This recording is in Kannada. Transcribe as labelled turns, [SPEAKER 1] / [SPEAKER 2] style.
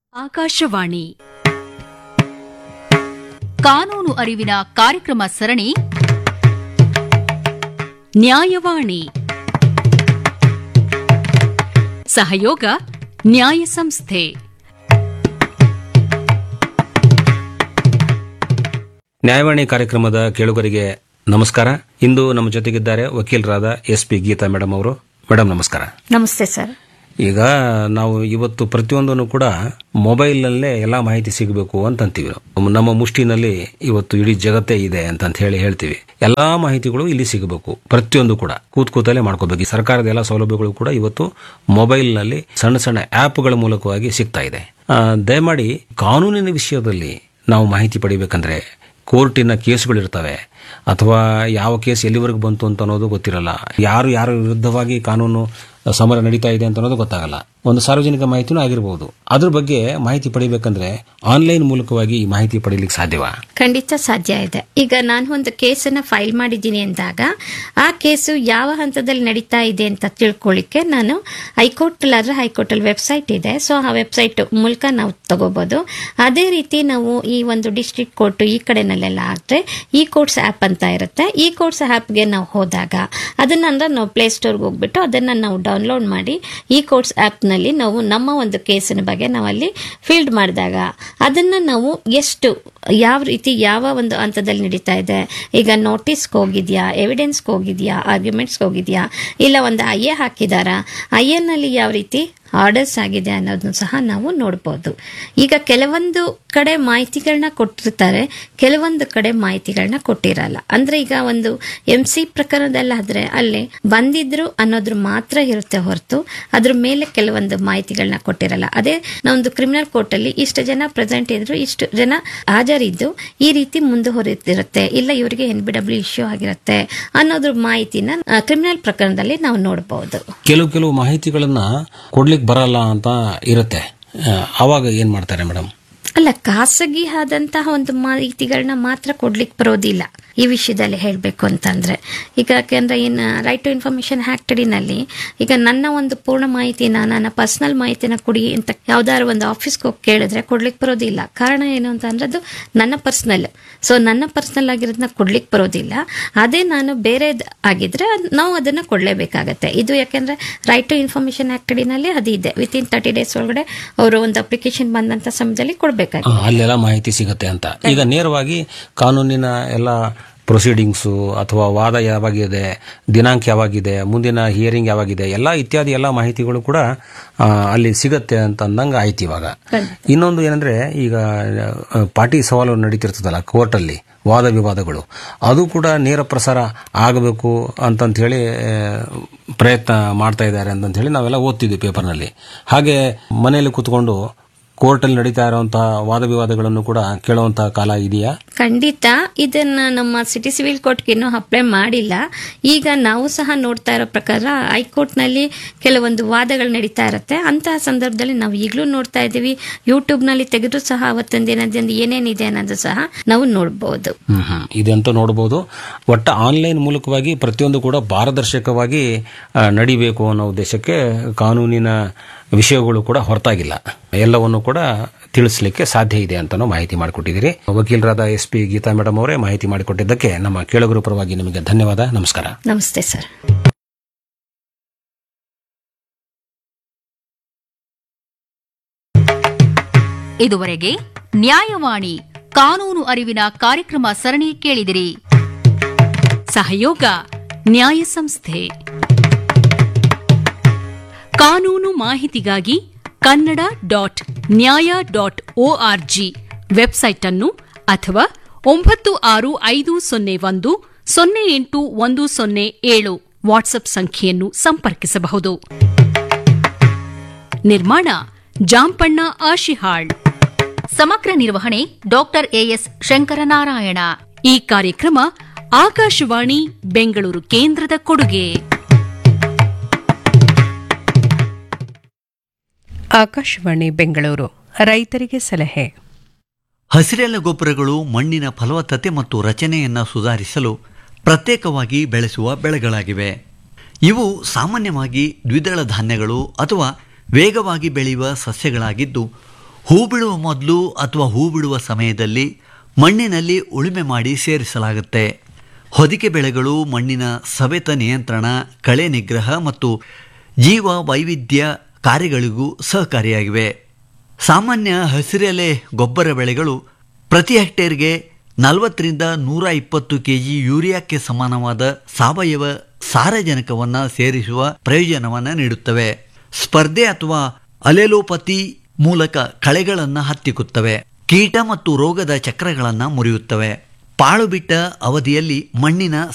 [SPEAKER 1] ಆಕಾಶವಾಣಿ ಕಾನೂನು ಅರಿವಿನ ಕಾರ್ಯಕ್ರಮ ಸರಣಿ ನ್ಯಾಯವಾಣಿ ಸಹಯೋಗ ನ್ಯಾಯ ಸಂಸ್ಥೆ
[SPEAKER 2] ನ್ಯಾಯವಾಣಿ ಕಾರ್ಯಕ್ರಮದ ಕೇಳುಗರಿಗೆ ನಮಸ್ಕಾರ ಇಂದು ನಮ್ಮ ಜೊತೆಗಿದ್ದಾರೆ ವಕೀಲರಾದ ಎಸ್ ಪಿ ಗೀತಾ ಮೇಡಮ್ ಅವರು ಮೇಡಮ್ ನಮಸ್ಕಾರ
[SPEAKER 3] ನಮಸ್ತೆ ಸರ್
[SPEAKER 2] ಈಗ ನಾವು ಇವತ್ತು ಪ್ರತಿಯೊಂದನ್ನು ಕೂಡ ಮೊಬೈಲ್ನಲ್ಲೇ ಎಲ್ಲ ಮಾಹಿತಿ ಸಿಗಬೇಕು ಅಂತ ಅಂತೀವಿ ನಾವು. ನಮ್ಮ ಮುಷ್ಟಿನಲ್ಲಿ ಇವತ್ತು ಇಡೀ ಜಗತ್ತೇ ಇದೆ ಅಂತ ಹೇಳಿ ಹೇಳ್ತೀವಿ ಎಲ್ಲಾ ಮಾಹಿತಿಗಳು ಇಲ್ಲಿ ಸಿಗಬೇಕು ಪ್ರತಿಯೊಂದು ಕೂಡ ಕೂತ್ ಕೂತಲ್ಲೇ ಮಾಡ್ಕೋಬೇಕು ಈ ಸರ್ಕಾರದ ಎಲ್ಲ ಸೌಲಭ್ಯಗಳು ಕೂಡ ಇವತ್ತು ಮೊಬೈಲ್ನಲ್ಲಿ ಸಣ್ಣ ಸಣ್ಣ ಆ್ಯಪ್ಗಳ ಮೂಲಕವಾಗಿ ಸಿಗ್ತಾ ಇದೆ ಆ, ದಯಮಾಡಿ ಕಾನೂನಿನ ವಿಷಯದಲ್ಲಿ ನಾವು ಮಾಹಿತಿ ಪಡಿಬೇಕಂದ್ರೆ ಕೋರ್ಟಿನ ಕೇಸುಗಳಿರ್ತವೆ ಅಥವಾ ಯಾವ ಕೇಸ್ ಎಲ್ಲಿವರೆಗೆ ಬಂತು ಅಂತ ಅನ್ನೋದು ಗೊತ್ತಿರಲ್ಲ ಯಾರು ಯಾರ ವಿರುದ್ಧವಾಗಿ ಕಾನೂನು ಸಮರ ನಡೀತಾ ಇದೆ ಅಂತ ಅನ್ನೋದು ಗೊತ್ತಾಗಲ್ಲ ಒಂದು ಸಾರ್ವಜನಿಕ ಮಾಹಿತಿನೂ ಆಗಿರಬಹುದು ಅದ್ರ ಬಗ್ಗೆ ಮಾಹಿತಿ ಪಡಿಬೇಕಂದ್ರೆ ಆನ್ಲೈನ್ ಮೂಲಕವಾಗಿ ಈ ಮಾಹಿತಿ ಪಡೀಲಿಕ್ಕೆ ಸಾಧ್ಯವಾ
[SPEAKER 3] ಖಂಡಿತ ಸಾಧ್ಯ ಇದೆ ಈಗ ನಾನು ಒಂದು ಕೇಸನ್ನ ಫೈಲ್ ಮಾಡಿದ್ದೀನಿ ಅಂದಾಗ ಆ ಕೇಸು ಯಾವ ಹಂತದಲ್ಲಿ ನಡೀತಾ ಇದೆ ಅಂತ ತಿಳ್ಕೊಳ್ಳಿಕ್ಕೆ ನಾನು ಹೈಕೋರ್ಟ್ ಅಲ್ಲಾದ್ರೆ ಹೈಕೋರ್ಟ್ ಅಲ್ಲಿ ವೆಬ್ಸೈಟ್ ಇದೆ ಸೊ ಆ ವೆಬ್ಸೈಟ್ ಮೂಲಕ ನಾವು ತಗೋಬಹುದು ಅದೇ ರೀತಿ ನಾವು ಈ ಒಂದು ಡಿಸ್ಟ್ರಿಕ್ಟ್ ಕೋರ್ಟ್ ಈ ಕಡೆನಲ್ಲೆಲ್ಲ ಆದ್ರೆ ಈ ಕೋರ್ಟ್ಸ್ ಆ್ಯಪ್ ಅಂತ ಇರುತ್ತೆ ಈ ಕೋರ್ಟ್ಸ್ ಆ್ಯಪ್ಗೆ ನಾವು ಹೋದಾಗ ಅದನ್ನ ಅಂದ್ರೆ ನಾವು ಪ್ಲೇಸ್ಟೋರ್ಗೆ ಹೋಗ್ಬಿಟ್ಟು ಅದನ್ನ ನಾವು ಡೌನ್ಲೋಡ್ ಮಾಡಿ ಈ ಕೋರ್ಟ್ಸ್ ಆ್ಯಪ್ನಲ್ಲಿ ನಾವು ನಮ್ಮ ಒಂದು ಕೇಸಿನ ಬಗ್ಗೆ ನಾವು ಅಲ್ಲಿ ಫೀಲ್ಡ್ ಮಾಡಿದಾಗ ಅದನ್ನ ನಾವು ಎಷ್ಟು ಯಾವ ರೀತಿ ಯಾವ ಒಂದು ಹಂತದಲ್ಲಿ ನಡೀತಾ ಇದೆ ಈಗ ನೋಟಿಸ್ಗೆ ಹೋಗಿದ್ಯಾ ಎವಿಡೆನ್ಸ್ಗೆ ಹೋಗಿದ್ಯಾ ಆರ್ಗ್ಯುಮೆಂಟ್ಸ್ಗೆ ಹೋಗಿದ್ಯಾ ಇಲ್ಲ ಒಂದು ಐ ಎ ಹಾಕಿದಾರಾ ಐ ಎನಲ್ಲಿ ಯಾವ ರೀತಿ ಆರ್ಡರ್ಸ್ ಆಗಿದೆ ಅನ್ನೋದನ್ನು ಸಹ ನಾವು ನೋಡ್ಬೋದು ಈಗ ಕೆಲವೊಂದು ಕಡೆ ಮಾಹಿತಿಗಳನ್ನ ಕೊಟ್ಟಿರ್ತಾರೆ ಕೆಲವೊಂದು ಕಡೆ ಮಾಹಿತಿಗಳನ್ನ ಕೊಟ್ಟಿರಲ್ಲ ಅಂದ್ರೆ ಈಗ ಒಂದು ಎಂ ಸಿ ಪ್ರಕರಣದಲ್ಲಾದ್ರೆ ಅಲ್ಲಿ ಬಂದಿದ್ರು ಅನ್ನೋದ್ರ ಮಾತ್ರ ಇರುತ್ತೆ ಹೊರತು ಅದ್ರ ಮೇಲೆ ಕೆಲವೊಂದು ಮಾಹಿತಿಗಳನ್ನ ಕೊಟ್ಟಿರಲ್ಲ ಅದೇ ನಾವೊಂದು ಕ್ರಿಮಿನಲ್ ಕೋರ್ಟ್ ಅಲ್ಲಿ ಇಷ್ಟು ಜನ ಪ್ರೆಸೆಂಟ್ ಇದ್ರು ಇಷ್ಟು ಜನ ಹಾಜರಿದ್ದು ಈ ರೀತಿ ಮುಂದುವರಿತಿರುತ್ತೆ ಇಲ್ಲ ಇವರಿಗೆ ಎನ್ ಬಿ ಡಬ್ಲ್ಯೂ ಇಶ್ಯೂ ಆಗಿರುತ್ತೆ ಅನ್ನೋದ್ರ ಮಾಹಿತಿನ ಕ್ರಿಮಿನಲ್ ಪ್ರಕರಣದಲ್ಲಿ ನಾವು ನೋಡಬಹುದು
[SPEAKER 2] ಕೆಲವು ಕೆಲವು ಮಾಹಿತಿಗಳನ್ನ ಕೊಡ್ಲಿಕ್ಕೆ ಬರಲ್ಲ ಅಂತ ಇರುತ್ತೆ ಆ, ಅವಾಗ ಏನ್ ಮಾಡ್ತಾರೆ ಮೇಡಮ್
[SPEAKER 3] ಅಲ್ಲ ಖಾಸಗಿ ಆದಂತಹ ಒಂದು ಮಾಹಿತಿಗಳನ್ನ ಮಾತ್ರ ಕೊಡ್ಲಿಕ್ಕೆ ಬರೋದಿಲ್ಲ ಈ ವಿಷಯದಲ್ಲಿ ಹೇಳಬೇಕು ಅಂತಂದ್ರೆ ಈಗ ಯಾಕೆಂದ್ರೆ ಇನ್ನು ರೈಟ್ ಟು ಇನ್ಫಾರ್ಮೇಶನ್ ಆಕ್ಟ್ ಅಡಿನಲ್ಲಿ ಈಗ ನನ್ನ ಒಂದು ಪೂರ್ಣ ಮಾಹಿತಿನ ನನ್ನ ಪರ್ಸನಲ್ ಮಾಹಿತಿನ ಕೊಡಿ ಅಂತ ಯಾವ್ದಾದ್ರು ಒಂದು ಆಫೀಸ್ಗೆ ಹೋಗಿ ಕೇಳಿದ್ರೆ ಕೊಡ್ಲಿಕ್ಕೆ ಬರೋದಿಲ್ಲ ಕಾರಣ ಏನು ಅಂತ ಅಂದ್ರೆ ಅದು ನನ್ನ ಪರ್ಸನಲ್ ಸೊ ನನ್ನ ಪರ್ಸನಲ್ ಆಗಿರೋದನ್ನ ಕೊಡ್ಲಿಕ್ಕೆ ಬರೋದಿಲ್ಲ ಅದೇ ನಾನು ಬೇರೆ ಆಗಿದ್ರೆ ಅದ್- ನಾವು ಅದನ್ನ ಕೊಡ್ಲೇಬೇಕಾಗತ್ತೆ ಇದು ಯಾಕೆಂದ್ರೆ ರೈಟ್ ಟು ಇನ್ಫಾರ್ಮೇಶನ್ ಆಕ್ಟ್ ಅಡಿನಲ್ಲಿ ಅದು ಇದೆ ವಿತ್ ಇನ್ ತರ್ಟಿ ಡೇಸ್ ಒಳಗಡೆ ಅವರು ಒಂದು ಅಪ್ಲಿಕೇಶನ್ ಬಂದಂತ ಸಮಯದಲ್ಲಿ ಕೊಡ್ಬೇಕಾಗುತ್ತೆ
[SPEAKER 2] ಆ, ಅಲ್ಲೆಲ್ಲ ಮಾಹಿತಿ ಸಿಗುತ್ತೆ ಅಂತ ಈಗ ನೇರವಾಗಿ ಕಾನೂನಿನ ಎಲ್ಲ ಪ್ರೊಸೀಡಿಂಗ್ಸು ಅಥವಾ ವಾದ ಯಾವಾಗಿದೆ ದಿನಾಂಕ ಯಾವಾಗಿದೆ ಮುಂದಿನ ಹಿಯರಿಂಗ್ ಯಾವಾಗಿದೆ ಎಲ್ಲ ಇತ್ಯಾದಿ ಎಲ್ಲ ಮಾಹಿತಿಗಳು ಕೂಡ ಆ, ಅಲ್ಲಿ ಸಿಗತ್ತೆ ಅಂತ ಅಂದಂಗೆ ಆಯ್ತು ಇವಾಗ ಇನ್ನೊಂದು ಏನಂದ್ರೆ ಈಗ ಆ, ಪಾಟಿ ಸವಾಲು ನಡೀತಿರ್ತದಲ್ಲ ಕೋರ್ಟಲ್ಲಿ ವಾದ ವಿವಾದಗಳು ಅದು ಕೂಡ ನೇರ ಪ್ರಸಾರ ಆಗಬೇಕು ಅಂತಂತ ಹೇಳಿ ಆ, ಪ್ರಯತ್ನ ಮಾಡ್ತಾ ಇದ್ದಾರೆ ಅಂತಂತ ಹೇಳಿ ನಾವೆಲ್ಲ ಓದ್ತಿದ್ವಿ ಪೇಪರ್ನಲ್ಲಿ ಹಾಗೆ ಮನೆಯಲ್ಲಿ ಕೂತ್ಕೊಂಡು ಕೋರ್ಟಲ್ಲಿ ನಡೀತಾ ಇರುವಂತಹ ವಾದ ವಿವಾದಗಳನ್ನು ಕೂಡ ಕೇಳುವಂತಹ ಕಾಲ ಇದೆಯಾ
[SPEAKER 3] ಖಂಡಿತ ಇದನ್ನ ನಮ್ಮ ಸಿಟಿ ಸಿವಿಲ್ ಕೋರ್ಟ್ಗೆ ಇನ್ನೂ ಅಪ್ಲೈ ಮಾಡಿಲ್ಲ ಈಗ ನಾವು ಸಹ ನೋಡ್ತಾ ಇರೋ ಪ್ರಕಾರ ಹೈಕೋರ್ಟ್ ನಲ್ಲಿ ಕೆಲವೊಂದು ವಾದಗಳು ನಡೀತಾ ಇರುತ್ತೆ ಅಂತಹ ಸಂದರ್ಭದಲ್ಲಿ ನಾವು ಈಗಲೂ ನೋಡ್ತಾ ಇದ್ದೀವಿ ಯೂಟ್ಯೂಬ್ ನಲ್ಲಿ ತೆಗೆದು ಸಹ ಅವತ್ತೊಂದು ದಿನದಿಂದ ಏನೇನಿದೆ ಅನ್ನೋದು ಸಹ ನಾವು ನೋಡಬಹುದು
[SPEAKER 2] ಹ್ಮ್ ಹ್ಮ್ ಇದಂತೂ ನೋಡಬಹುದು ಒಟ್ಟ ಆನ್ಲೈನ್ ಮೂಲಕವಾಗಿ ಪ್ರತಿಯೊಂದು ಕೂಡ ಪಾರದರ್ಶಕವಾಗಿ ಆ, ನಡಿಬೇಕು ಅನ್ನೋ ಉದ್ದೇಶಕ್ಕೆ ಕಾನೂನಿನ ವಿಷಯಗಳು ಕೂಡ ಹೊರತಾಗಿಲ್ಲ ಎಲ್ಲವನ್ನು ಕೂಡ ತಿಳಿಸ್ಲಿಕ್ಕೆ ಸಾಧ್ಯ ಇದೆ ಅಂತಾನು ಮಾಹಿತಿ ಮಾಡಿಕೊಟ್ಟಿದ್ದೀರಿ ವಕೀಲರಾದ ಎಸ್ ಪಿ ಗೀತಾ ಮೇಡಮ್ ಅವರೇ ಮಾಹಿತಿ ಮಾಡಿಕೊಟ್ಟಿದ್ದಕ್ಕೆ ನಮ್ಮ ಕೇಳುಗರ ಪರವಾಗಿ ನಿಮಗೆ ಧನ್ಯವಾದ ನಮಸ್ಕಾರ
[SPEAKER 3] ನಮಸ್ತೆ ಸರ್
[SPEAKER 1] ಇದುವರೆಗೆ ನ್ಯಾಯವಾಣಿ ಕಾನೂನು ಅರಿವಿನ ಕಾರ್ಯಕ್ರಮ ಸರಣಿ ಕೇಳಿದಿರಿ ಸಹಯೋಗ ನ್ಯಾಯ ಸಂಸ್ಥೆ ಕಾನೂನು ಮಾಹಿತಿಗಾಗಿ Kannada dot Nyaya dot O R G website ಅನ್ನು ಅಥವಾ ಒಂಬತ್ತು ಆರು ಐದು ಸೊನ್ನೆ ಒಂದು ಸೊನ್ನೆ ಎಂಟು ಒಂದು ಸೊನ್ನೆ ಏಳು ವಾಟ್ಸ್ಆಪ್ ಸಂಖ್ಯೆಯನ್ನು ಸಂಪರ್ಕಿಸಬಹುದು ನಿರ್ಮಾಣ ಜಾಂಪಣ್ಣ ಆಶಿಹಾಳ್ ಸಮಗ್ರ ನಿರ್ವಹಣೆ ಡಾಕ್ಟರ್ ಎಎಸ್ ಶಂಕರನಾರಾಯಣ ಈ ಕಾರ್ಯಕ್ರಮ ಆಕಾಶವಾಣಿ ಬೆಂಗಳೂರು ಕೇಂದ್ರದ ಕೊಡುಗೆ
[SPEAKER 4] ಆಕಾಶವಾಣಿ ಬೆಂಗಳೂರು ರೈತರಿಗೆ ಸಲಹೆ
[SPEAKER 5] ಹಸಿರೆಲೆ ಗೊಬ್ಬರಗಳು ಮಣ್ಣಿನ ಫಲವತ್ತತೆ ಮತ್ತು ರಚನೆಯನ್ನು ಸುಧಾರಿಸಲು ಪ್ರತ್ಯೇಕವಾಗಿ ಬೆಳೆಸುವ ಬೆಳೆಗಳಾಗಿವೆ ಇವು ಸಾಮಾನ್ಯವಾಗಿ ದ್ವಿದಳ ಧಾನ್ಯಗಳು ಅಥವಾ ವೇಗವಾಗಿ ಬೆಳೆಯುವ ಸಸ್ಯಗಳಾಗಿದ್ದು ಹೂ ಬಿಡುವ ಮೊದಲು ಅಥವಾ ಹೂ ಬಿಡುವ ಸಮಯದಲ್ಲಿ ಮಣ್ಣಿನಲ್ಲಿ ಉಳುಮೆ ಮಾಡಿ ಸೇರಿಸಲಾಗುತ್ತೆ ಹೊದಿಕೆ ಬೆಳೆಗಳು ಮಣ್ಣಿನ ಸವೆತ ನಿಯಂತ್ರಣ ಕಳೆ ನಿಗ್ರಹ ಮತ್ತು ಜೀವ ವೈವಿಧ್ಯ ಕಾರ್ಯಗಳಿಗೂ ಸಹಕಾರಿಯಾಗಿವೆ ಸಾಮಾನ್ಯ ಹಸಿರೆಲೆ ಗೊಬ್ಬರ ಬೆಳೆಗಳು ಪ್ರತಿ ಹೆಕ್ಟೇರ್ಗೆ ನಲವತ್ತರಿಂದ ನೂರ ಇಪ್ಪತ್ತು ಕೆಜಿ ಯೂರಿಯಾಕ್ಕೆ ಸಮಾನವಾದ ಸಾವಯವ ಸಾರಜನಕವನ್ನು ಸೇರಿಸುವ ಪ್ರಯೋಜನವನ್ನು ನೀಡುತ್ತವೆ ಸ್ಪರ್ಧೆ ಅಥವಾ ಅಲೆಲೋಪತಿ ಮೂಲಕ ಕಳೆಗಳನ್ನು ಹತ್ತಿಕ್ಕುತ್ತವೆ ಕೀಟ ಮತ್ತು ರೋಗದ ಚಕ್ರಗಳನ್ನು ಮುರಿಯುತ್ತವೆ ಪಾಳು ಬಿಟ್ಟ ಅವಧಿಯಲ್ಲಿ ಮಣ್ಣಿನ